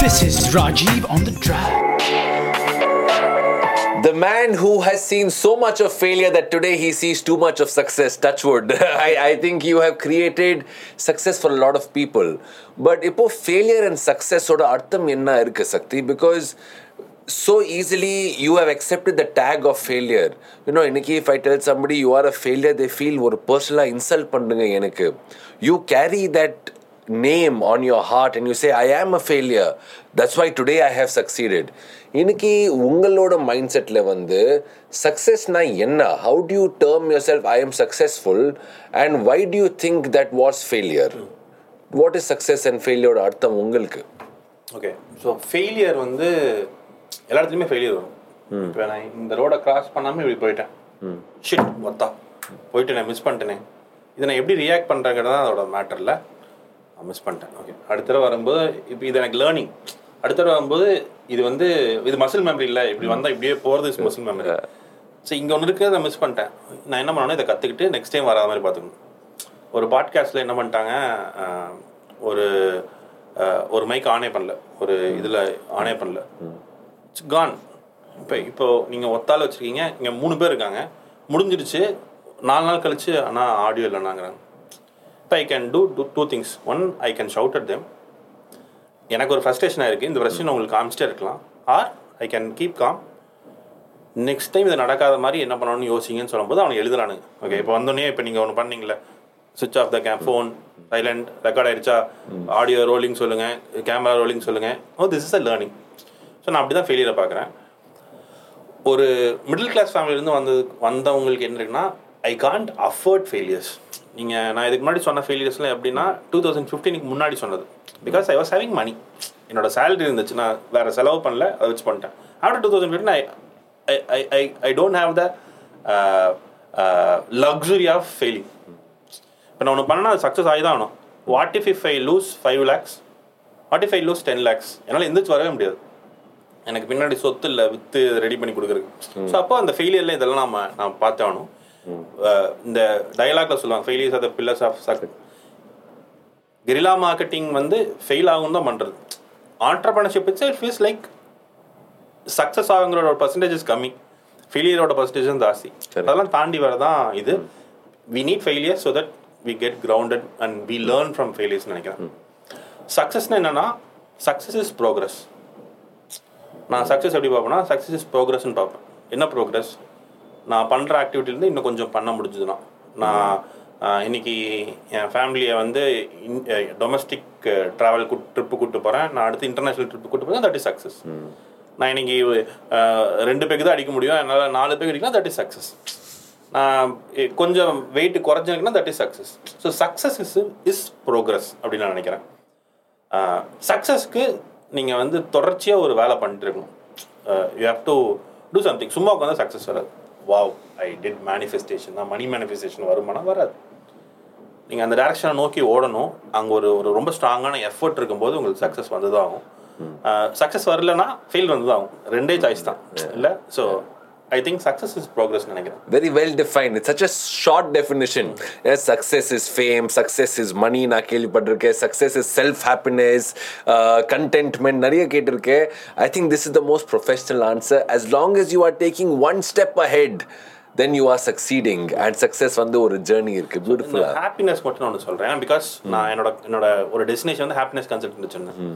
This is Rajiv on the track. The man who has seen so much of failure that today he sees too much of success, touchwood. I, I think you have created success for a lot of people. But இப்போ failure and success ஓட அர்த்தம் என்ன இருக்கு சக்தி because so easily you have accepted the tag of failure. You know, இன்னைக்கு if I tell somebody you are a failure, they feel ஒரு பர்சனலாக insult பண்ணுங்க எனக்கு. You carry that name on your heart and you say, I am a failure. That's why today I have succeeded. இன்னைக்கு உங்களோட mind settle வந்து சக்ஸஸ்னா என்ன how do you term yourself I am successful and why do you think that was failure what is success and ஃபெயிலியரோட அர்த்தம் உங்களுக்கு okay so failure வந்து எல்லா இடத்துலையுமே ஃபெயிலியர் வரும் இப்போ நான் இந்த ரோடை கிராஸ் பண்ணாமல் இப்படி போயிட்டேன் ஷிட் ஒத்தா போயிட்டு நான் மிஸ் பண்ணிட்டேனே இதை நான் எப்படி ரியாக்ட் பண்ணுறேங்கிறது தான் அதோட மேட்டரில் நான் மிஸ் பண்ணிட்டேன் ஓகே அடுத்த தடவை வரும்போது இப்போ இது எனக்கு லேர்னிங் அடுத்த தடவை வரும்போது இது வந்து இது மசில் மெமரி இல்லை இப்படி வந்தால் இப்படியே போகிறது இஸ் மசில் மெமரி ஸோ இங்கே ஒன்று இருக்குது நான் மிஸ் பண்ணிட்டேன் நான் என்ன பண்ணணும் இதை கற்றுக்கிட்டு நெக்ஸ்ட் டைம் வராத மாதிரி பார்த்துக்கணும் ஒரு பாட்காஸ்ட்டில் என்ன பண்ணிட்டாங்க அஹ், ஒரு அஹ், ஒரு மைக் ஆனே பண்ணல ஒரு இதில் ஆனே பண்ணல இட்ஸ் கான் இப்போ இப்போ நீங்கள் ஒத்தால வச்சுருக்கீங்க இங்கே மூணு பேர் இருக்காங்க முடிஞ்சிடுச்சு நாலு நாள் கழிச்சு ஆனால் ஆடியோ இல்லைனாங்கிறாங்க இப்போ I can do do two things one I can shout at them எனக்கு ஒரு ஃப்ரஸ்ட்ரேஷனாக இருக்குது இந்த ஃப்ரஸ்ட்ரேஷன் உங்களுக்கு காமிச்சிட்டே இருக்கலாம் or I can keep calm next time இது நடக்காத மாதிரி என்ன பண்ணணும்னு யோசிங்கன்னு சொல்லும்போது அவனுக்கு எழுதுறானுங்க ஓகே இப்போ வந்தோடனே இப்போ நீங்கள் ஒன்று பண்ணீங்களே switch off the cam phone silent record ஆயிடுச்சா ஆடியோ ரோலிங் சொல்லுங்கள் கேமரா ரோலிங் சொல்லுங்கள் oh this is a learning so நான் அப்படி தான் ஃபெயிலியரை பார்க்குறேன் ஒரு மிடில் கிளாஸ் ஃபேமிலியிலேருந்து வந்தது வந்தவங்களுக்கு என்ன இருக்குன்னா ஐ காண்ட் அஃபோர்ட் ஃபெயிலியர்ஸ் நீங்கள் நான் இதுக்கு முன்னாடி சொன்ன ஃபெயிலியர்ஸ்லாம் எப்படின்னா டூ தௌசண்ட் ஃபிஃப்டீனுக்கு முன்னாடி சொன்னது because I was having money என்னோட சேலரி இருந்துச்சு நான் வேறு செலவு பண்ணல அதை வச்சு பண்ணிட்டேன் after two thousand fifteen I I I I don't have the luxury of failing இப்போ நான் ஒன்று பண்ணால் அது சக்ஸஸ் ஆகி தான் ஆகணும் what if if I lose five lakhs what if I lose ten lakhs என்னால் எந்திரிச்சு வரவே முடியாது எனக்கு பின்னாடி சொத்து இல்லை வித்து ரெடி பண்ணி கொடுக்குறதுக்கு ஸோ அப்போ அந்த ஃபெயிலியர்ல இதெல்லாம் நம்ம நான் பார்த்தே ஆகணும் அஹ் இந்த டயலாக்ல சொல்லுவாங்க failures are the pillars of success guerrilla marketing வந்து ஃபெயில் ஆகும் தான் பண்ணுறது entrepreneurship it's it feels like success ஆகுங்கிறோட பர்சன்டேஜஸ் கம்மி ஃபெயிலியரோட பர்சன்டேஜ் ஜாஸ்தி அதெல்லாம் தாண்டி வரதான் இது we need failure so that we get grounded and we learn from failures நினைக்கிறேன் சக்ஸஸ்னா என்னன்னா சக்ஸஸ் இஸ் ப்ரோக்ரஸ் நான் சக்ஸஸ் எப்படி பார்ப்பேன்னா சக்ஸஸ் இஸ் ப்ரோக்ரஸ்னு பார்ப்பேன் என்ன ப்ரோக்ரஸ் நான் பண்ணுற ஆக்டிவிட்டிலேருந்து இன்னும் கொஞ்சம் பண்ண முடிஞ்சுதுன்னா நான் ஆஹ், இன்னைக்கு என் ஃபேமிலியை வந்து டொமஸ்டிக் ட்ராவல் ட்ரிப்பு கூட்டு போகிறேன் நான் அடுத்து இன்டர்நேஷ்னல் ட்ரிப்பு கூட்டு போகிறேன் தட் இஸ் சக்ஸஸ் நான் இன்னைக்கு ஆஹ், ரெண்டு பேருக்கு தான் அடிக்க முடியும் என்னால் நாலு பேருக்கு அடிக்கலாம் தட் இஸ் சக்ஸஸ் நான் எ- கொஞ்சம் வெயிட் குறைஞ்சிருக்குன்னா that is success so success is is progress அப்படின்னு நான் நினைக்கிறேன் சக்ஸஸ்க்கு நீங்கள் வந்து தொடர்ச்சியாக ஒரு வேலை பண்ணிட்டு இருக்கணும் you have to do something சும்மா உட்காந்து சக்ஸஸ் வராது வாவ் ஐ டிட் மேனிஃபெஸ்டேஷன் தான் மணி மேனிஃபெஸ்டேஷன் வருமானா வராது நீங்கள் அந்த டேரக்ஷனை நோக்கி ஓடணும் அங்கே ஒரு ஒரு ரொம்ப ஸ்ட்ராங்கான எஃபர்ட் இருக்கும்போது உங்களுக்கு சக்ஸஸ் வந்து தான் ஆகும் சக்ஸஸ் வரலன்னா ஃபெயில் வந்து தான் ஆகும் ரெண்டே சாய்ஸ் தான் இல்லை so I think success is progress நினைக்கிறேன் very well defined. It's such a short definition. Yes, success is fame, success is money, நான் கேள்விப்பட்டிருக்கேன் success is self happiness, uh, contentment நிறைய கேட்டிருக்கேன் I think this is the most professional answer. As long as you are taking one step ahead, then you are succeeding. And success வந்து ஒரு journey இருக்கு beautiful. Happiness மட்டும் நான் ஒன்று சொல்கிறேன் because நான் என்னோட என்னோட ஒரு டெஸ்டினேஷன் வந்து ஹாப்பினஸ் கன்சல்ட் வச்சுருந்தேன்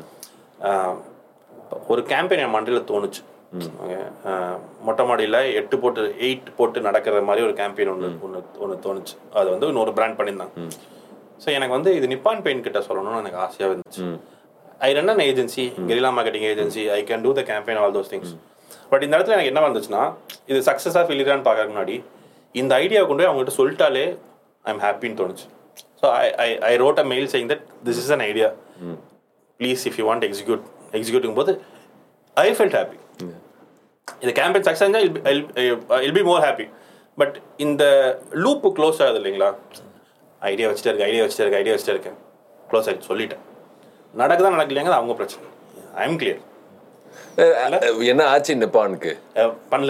ஒரு கேம்பெயின் என் மண்டையில் தோணுச்சு Okay. ஆஹ் மொட்டை மாடியில் எட்டு போட்டு எயிட் போட்டு நடக்கிற மாதிரி ஒரு கேம்பெயின் ஒன்று ஒன்று ஒன்று தோணுச்சு அது வந்து இன்னொரு பிராண்ட் பண்ணியிருந்தாங்க ஸோ எனக்கு வந்து இது நிப்பான் பெயின் கிட்ட சொல்லணும்னு எனக்கு ஆசையாக இருந்துச்சு I run an agency guerrilla marketing agency I can do the campaign all those things but இந்த இடத்துல எனக்கு என்ன வந்துச்சுன்னா இது சக்ஸஸாக ஃபெயிலியரான்னு பார்க்கறதுக்கு முன்னாடி இந்த ஐடியாவை கொண்டு போய் அவங்ககிட்ட சொல்லிட்டாலே ஐ எம் ஹாப்பின்னு தோணுச்சு so I I I wrote a mail saying that this is an idea please if you want execute எக்ஸிக்யூட்டிஙங் போது ஐ ஃபெல்ட் ஹாப்பி இந்த கேம்பெயின் சக்ஸஸ் இல் பி மோர் ஹாப்பி பட் இந்த லூப்பு க்ளோஸ் ஆகுது இல்லைங்களா ஐடியா வச்சுட்டே இருக்கேன் ஐடியா வச்சுட்டே இருக்கேன் ஐடியா வச்சுட்டே இருக்கேன் க்ளோஸ் ஆகிட்டு சொல்லிட்டேன் நடக்குதா நடக்கலையாங்க அது அவங்க பிரச்சனை ஐ எம் கிளியர் என்ன ஆச்சு நிப்பானுக்கு அஹ், பண்ணல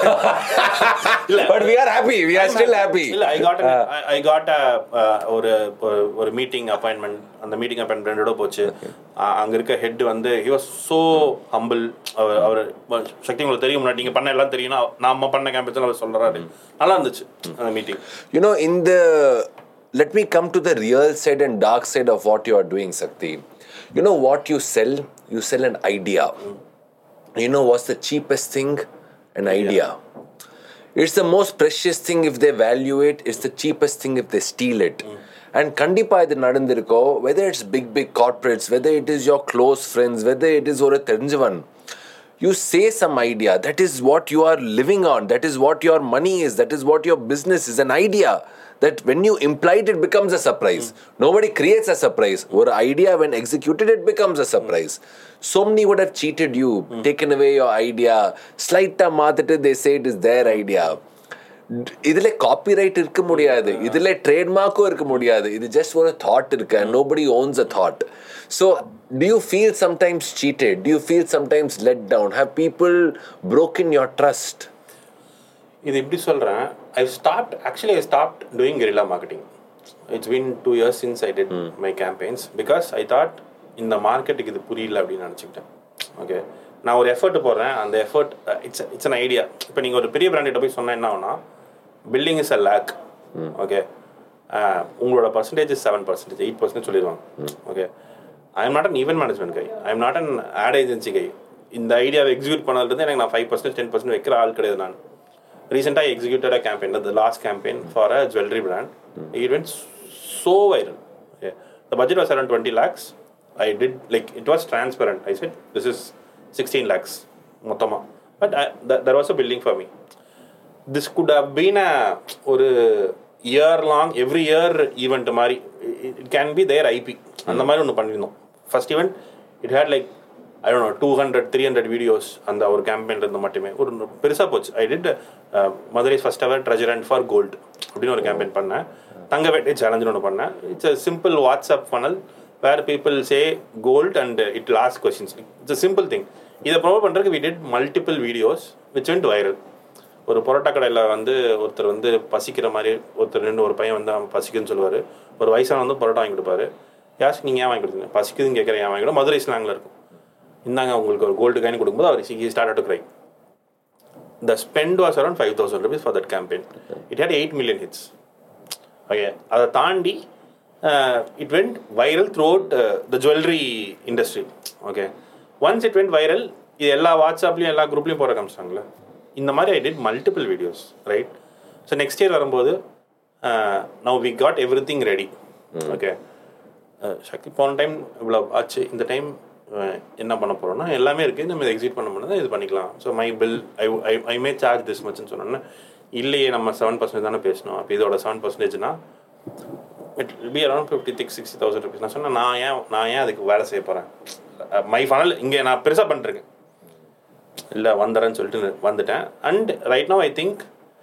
இல்ல but we are happy we are still happy இல்ல ஐ காட் ஐ காட் ஒரு ஒரு- ஒரு மீட்டிங் அப்பாயின்மெண்ட் அந்த மீட்டிங் அப்பாயின்மெண்டோட போச்சு அ- அங்க இருக்க ஹெட் வந்து ஹி வாஸ் சோ ஹம்பிள் அவர் அவர் சக்தி உங்களுக்கு தெரியும் முன்னாடி நீங்க பண்ண எல்லாம் தெரியும் நாம பண்ண கேம்பஸ் அவர் சொல்றாரு நல்லா இருந்துச்சு அந்த meeting You know, in the let me come to the real side and dark side of what you are doing, Sakti. You know what you sell? You sell an idea. You know what's the cheapest thing? An idea. It's the most precious thing if they value it. It's the cheapest thing if they steal it. And கண்டிப்பா இது நடந்திருக்கோ whether it's big big corporates whether it is your close friends whether it is ஒரு தெரிஞ்சவன் you say some idea that is what you are living on that is what your money is that is what your business is an idea that when you imply it it becomes a surprise nobody creates a surprise or idea when executed it becomes a surprise so many would have cheated you taken away your idea slight மாத்திட்டு they say it is their idea இதுல copyright இருக்க முடியாது இதுல ட்ரேட்மார்க்கும் இருக்க முடியாது இது just ஒரு thought இருக்கு nobody owns a thought so do you feel sometimes cheated do you feel sometimes let down have people broken your trust இது எப்படி சொல்றேன் I start actually I start doing guerrilla marketing it's been two years since I did my campaigns because I thought இந்த மார்க்கெட்டுக்கு இது புரியல அப்படின்னு நினச்சிக்கிட்டேன் okay நான் ஒரு எஃபர்ட் போடுறேன் அந்த effort it's it's an idea இப்போ நீங்கள் ஒரு பெரிய பிராண்டிட்ட போய் சொன்னா என்ன ஆகும்னா building is a lakh okay உங்களோட percentage seven percentage eight percentage சொல்லிடுவாங்க okay I am not an event management guy I am not an ad agency guy இந்த ஐடியாவை எக்ஸிக்யூட் பண்ணதுலேருந்து எனக்கு நான் ஃபைவ் பர்சன்ட் டென் பர்சன்ட் வைக்கிற ஆள் கிடையாது நான் recently I executed a campaign, the last campaign for a jewelry brand. It went so viral. Okay. The budget was around 20 lakhs. I did, like, it was transparent. I said, this is 16 lakhs. மொத்தமா. But I, th- there was a building for me. This could have been a ஒரு year long every year event மாதிரி it can be there IP அந்த மாதிரி ஒன்று பண்ணியிருந்தோம் first event it had like I done two hundred three hundred videos அந்த ஒரு கேம்பெயின்ல இருந்து மட்டுமே ஒரு பெருசாக போச்சு I did Madurai first ever treasure hunt for gold அப்படின்னு ஒரு கேம்பெயின் பண்ணேன் தங்க வேட்டை சேலஞ்சுன்னு ஒன்று பண்ணேன் it's a simple WhatsApp funnel where people say gold and it last questions it's a simple thing இதை ப்ரொமோட் பண்ணுறதுக்கு we did multiple videos which went viral ஒரு பரோட்டா கடையில் வந்து ஒருத்தர் வந்து பசிக்கிற மாதிரி ஒருத்தர் ரெண்டு ஒரு பையன் வந்து அவன் பசிக்குதுன்னு சொல்லுவார் ஒரு வயசான வந்து பரோட்டா வாங்கி கொடுப்பாரு யாஸ் நீங்கள் ஏன் வாங்கி கொடுத்தீங்க பசிக்குதுன்னு கேட்குறேன் ஏன் வாங்கி கொடு மதுரை ஸ்லாங்கில் இருக்கும் இந்தாங்க உங்களுக்கு ஒரு கோல்டு காயின் கொடுக்கும்போது அவர் he start to cry the spend was around five thousand rupees for that campaign it had eight million hits okay அதை தாண்டி it went viral throughout the jewellery industry okay once it went viral இது எல்லா வாட்ஸ்அப்லையும் எல்லா குரூப்லையும் போட காமிச்சிட்டாங்களே இந்த மாதிரி I did multiple videos right so next year வரும்போது now we got everything ready okay Shakti போன டைம் இவ்வளோ ஆச்சு இந்த டைம் என்ன பண்ண போகிறோம்னா எல்லாமே இருக்குது நம்ம இதை எக்ஸிட் பண்ண முடியாது இது பண்ணிக்கலாம் so my bill I I I may charge this மச்னு சொன்னோன்னே இல்லையே நம்ம செவன் பர்சன்டேஜ் தானே பேசணும் அப்போ இதோட செவன் பர்சன்டேஜ்னா it be around fifty six sixty thousand rupees நான் சொன்னேன் நான் ஏன் நான் ஏன் அதுக்கு வேலை செய்ய போகிறேன் மை ஃபனல் இங்கே நான் பெருசாக பண்ணிருக்கேன் இல்லை வந்துடுறேன்னு சொல்லிட்டு வந்துட்டேன் and right now I think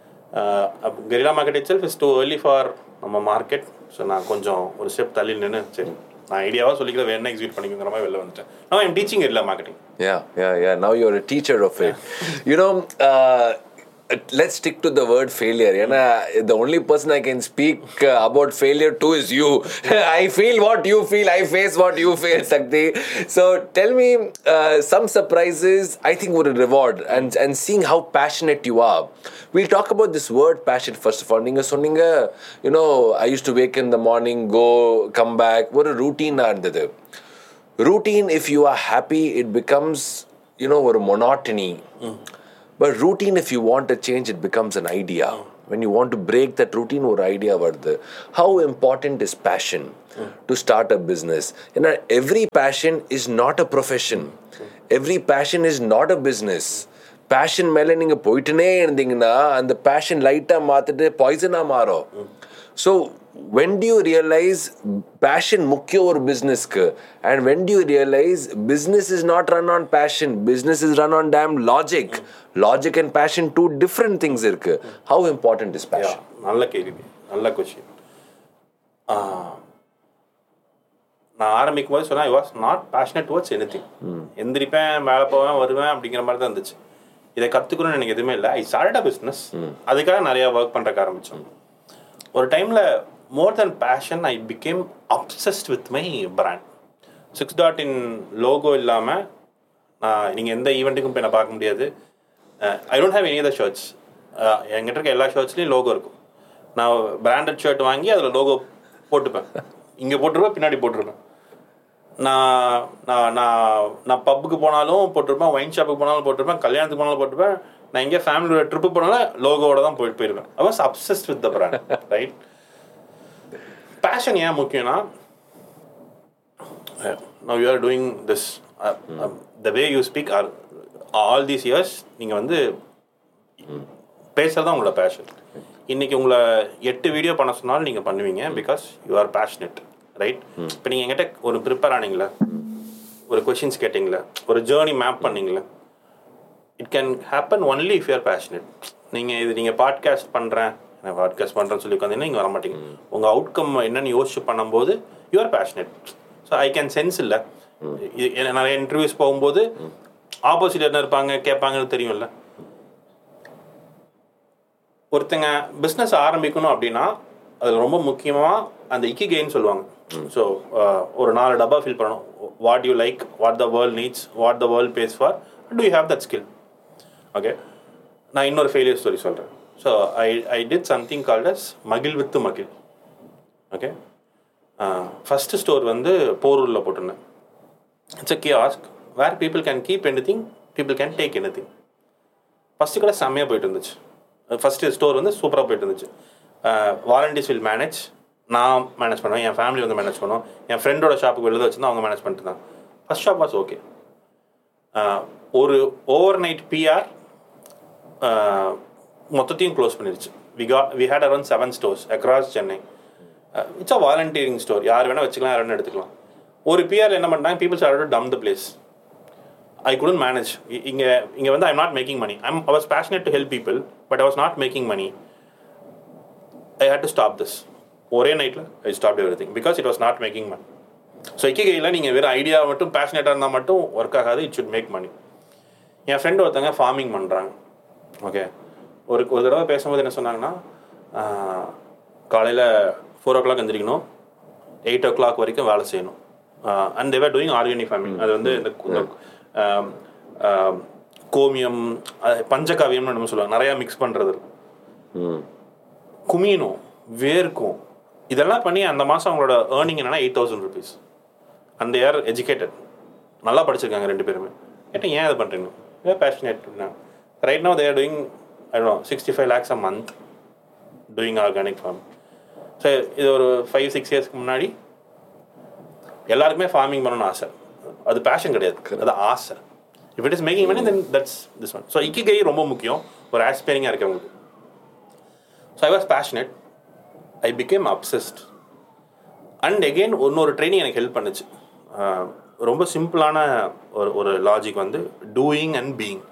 guerrilla market itself is too early for நம்ம மார்க்கெட் ஸோ நான் கொஞ்சம் ஒரு ஸ்டெப் தள்ளி நின்று சரி நான் ஐடியாவாக சொல்லிக்கிற வேணா எக்ஸிக்யூட் பண்ணிக்கிற மாதிரி வெளில வந்துட்டேன் நான் I'm teaching guerrilla marketing Yeah, yeah, yeah. Now you're a teacher of it. You know, uh, let's stick to the word failure. You know, the only person I can speak uh, about failure to is you. I feel what you feel. I face what you face, Sakti. So tell me uh, some surprises. I think would reward and and seeing how passionate you are. We'll talk about this word passion first of all. நீங்க சொன்னீங்க, you know, I used to wake in the morning, go, come back. ஒரு routine இருந்தது. routine if you are happy it becomes you know ஒரு monotony but routine if you want a change it becomes an idea when you want to break that routine ஒரு idea வருது how important is passion to start a business you know every passion is not a profession every passion is not a business passion மேலே நீங்கள் போயிட்டுனே இருந்தீங்கன்னா அந்த fashion லைட்டாக மாற்றிட்டு பாய்சனாக மாறும் so when do you realize passion முக்கியம் ஒரு பிஸ்னஸ்க்கு and when do you realize business is not run on passion business is run on damn logic logic and passion two different things இருக்கு how important is passion நல்ல கேள்வி நல்ல question நான் ஆரம்பிக்கும் போது சொன்னா I was not passionate towards anything எந்திரிப்பேன் மேலே போவேன் வருவேன் அப்படிங்கிற மாதிரி தான் இருந்துச்சு இதை கற்றுக்கணும்னு எனக்கு எதுவுமே இல்லை ஐ ஸ்டார்ட் அ பிஸ்னஸ் அதுக்காக நிறைய ஒர்க் பண்ணுறக்கு ஆரம்பித்தோம் ஒரு டைமில் more than passion I became obsessed with my brand six dot in logo இல்லாமல் நான் நீங்கள் எந்த ஈவெண்ட்டுக்கும் போய் நான் பார்க்க முடியாது I don't have any other shirts என்கிட்ட இருக்க எல்லா ஷர்ட்ஸ்லையும் லோகோ இருக்கும் நான் பிராண்டட் ஷர்ட் வாங்கி அதில் லோகோ போட்டுப்பேன் இங்கே போட்டிருப்பேன் பின்னாடி போட்டிருப்பேன் நான் நான் நான் நான் பப்புக்கு போனாலும் போட்டிருப்பேன் ஒயின் ஷாப்புக்கு போனாலும் போட்டிருப்பேன் கல்யாணத்துக்கு போனாலும் போட்டிருப்பேன் நான் எங்கேயா ஃபேமிலியோட ட்ரிப்பு போனாலும் லோகோவோட தான் போயிட்டு போயிருப்பேன் I was obsessed with the brand right passion ஏன் முக்கியம்னா now you are doing this the way you speak are all these years நீங்கள் வந்து பேசுறது தான் உங்களோட பேஷன் இன்னைக்கு உங்களை எட்டு வீடியோ பண்ண சொன்னாலும் நீங்கள் பண்ணுவீங்க because you are passionate right இப்போ நீங்கள் எங்கிட்ட ஒரு ப்ரிப்பேர் ஆனீங்களா ஒரு கொஷின்ஸ் கேட்டிங்களா ஒரு ஜேர்னி மேப் பண்ணீங்களா it can happen only if you're passionate நீங்கள் இது நீங்கள் பாட்காஸ்ட் பண்ணுறேன் நான் பாட்காஸ்ட் பண்ணுறேன்னு சொல்லி உட்காந்தீங்கன்னா நீங்கள் வர மாட்டீங்க உங்கள் அவுட்கம் என்னன்னு யோசிச்சு பண்ணும்போது you're passionate so I can sense இல்லை நிறைய இன்டர்வியூஸ் போகும்போது ஆப்போசிட் என்ன இருப்பாங்க கேட்பாங்கன்னு தெரியும்ல ஒருத்தங்க பிஸ்னஸ் ஆரம்பிக்கணும் அப்படின்னா அதில் ரொம்ப முக்கியமாக அந்த இக்கிகேன்னு சொல்லுவாங்க ஸோ ஒரு நாலு டப்பா ஃபில் பண்ணணும் what you like what the world needs what the world base for to you have that skill okay நான் இன்னொரு ஃபெயிலியர் ஸ்டோரி சொல்கிறேன் so I I did something called as மகிழ் வித்து மகிழ் ஓகே ஃபஸ்ட்டு ஸ்டோர் வந்து போரூரில் போட்டிருந்தேன் it's a kiosk where people can keep any thing people can take any thing first கூட செம்மையாக போயிட்டு இருந்துச்சு ஃபஸ்ட்டு ஸ்டோர் வந்து சூப்பராக போயிட்டு இருந்துச்சு வாலண்டிஸ் வில் மேனேஜ் நான் மேனேஜ் பண்ணுவேன் என் ஃபேமிலி வந்து மேனேஜ் பண்ணுவோம் என் ஃப்ரெண்டோட ஷாப்புக்கு வெளில வச்சுருந்தா அவங்க மேனேஜ் பண்ணிட்டு இருந்தாங்க ஃபஸ்ட் ஷாப் வாஸ் ஓகே ஒரு ஓவர் நைட் பிஆர் மொத்தத்தையும் க்ளோஸ் பண்ணிருச்சு வி கா we had around seven stores across Chennai it's a volunteering store யார் வேணால் வச்சுக்கலாம் யார் வேணால் எடுத்துக்கலாம் ஒரு பிஆர் என்ன பண்ணாங்க பீப்புள்ஸ் ஆர் டம் the place I couldn't manage இங்கே இங்கே வந்து I'm not making money I'm I was passionate to help people but I was not making money I had to stop this ஒரே நைட்டில் I stop everything because it was not making money so இக்கிகையில் நீங்கள் வெறும் idea மட்டும் பேஷனேட்டாக இருந்தால் மட்டும் work ஆகாது இட் ஷுட் மேக் மணி என் ஃப்ரெண்டு ஒருத்தங்க ஃபார்மிங் பண்ணுறாங்க ஓகே ஒரு ஒரு தடவை பேசும்போது என்ன சொன்னாங்கன்னா காலையில் ஃபோர் ஓ கிளாக் எந்திரிக்கணும் எயிட் ஓ கிளாக் வரைக்கும் வேலை செய்யணும் and they're doing organic farming அது வந்து இந்த கு- இந்த, ஆம், ஆம், கோமியம் அது பஞ்சகாவியம்னு நம்ம சொல்லுவாங்க நிறையா மிக்ஸ் பண்ணுறது குமியணும் வேர்க்கும் இதெல்லாம் பண்ணி அந்த மாதம் அவங்களோட ஏர்னிங் என்னன்னா எயிட் தௌசண்ட் ருபீஸ் அந்த ஏர் எஜுகேட்டட் நல்லா படிச்சிருக்காங்க ரெண்டு பேருமே கேட்டேன் ஏன் இது பண்ணுறீங்க ஏன் passionate right no they're doing I do sixty five lakhs a month doing organic farm so இது ஒரு ஃபைவ் சிக்ஸ் இயர்ஸ்க்கு முன்னாடி எல்லாருக்குமே ஃபார்மிங் பண்ணணும்னு ஆசை அது பேஷன் கிடையாது அது ஆசை if it is making money then that's this one so ikigai ரொம்ப முக்கியம் ஒரு ஆஸ்பைரிங்காக இருக்கவங்களுக்கு so I was passionate I became obsessed and again இன்னொரு ட்ரைனிங் எனக்கு ஹெல்ப் பண்ணுச்சு ஆஹ் ரொம்ப சிம்பிளான ஒரு ஒரு லாஜிக் வந்து டூயிங் அண்ட் பீயிங்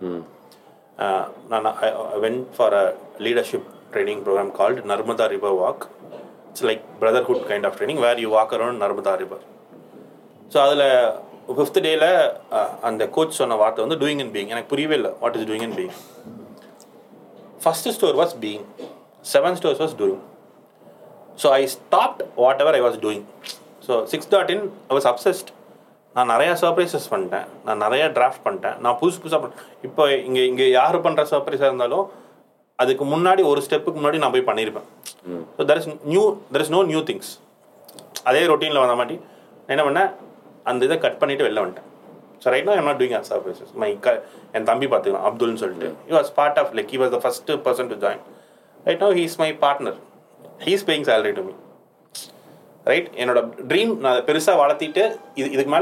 நான் went for a leadership training program called Narmada river walk it's like brotherhood kind of training where you walk around Narmada river so அதில் ஃபிஃப்த் டேயில் அந்த கோச் சொன்ன வார்த்தை வந்து டூயிங் அண்ட் பீயிங் எனக்கு புரியவே இல்லை what is doing and being first store was being seven stores was doing so I stopped whatever I was doing so six dot in I was obsessed நான் நிறையா surprises பண்ணிட்டேன் நான் நிறையா draft பண்ணிட்டேன் நான் புதுசு புதுசாக பண்ண இப்போ இங்கே இங்கே யார் பண்ணுற சர்ப்ரைஸாக இருந்தாலும் அதுக்கு முன்னாடி ஒரு ஸ்டெப்புக்கு முன்னாடி நான் போய் பண்ணியிருப்பேன் so there is new there is no new things அதே ரொட்டீனில் வந்த மாட்டி நான் என்ன பண்ணேன் அந்த இதை கட் பண்ணிட்டு வெளில வந்துட்டேன் ஸோ ரைட் நான் am not doing are surprises my க என் தம்பி பார்த்துக்கலாம் அப்துல்னு சொல்லிட்டு he was part of like he was the first person to join right now he is my partner he is paying salary to me right என்னோட dream நான் பெருசாக வளர்த்திட்டு இது இதுக்கு மேலே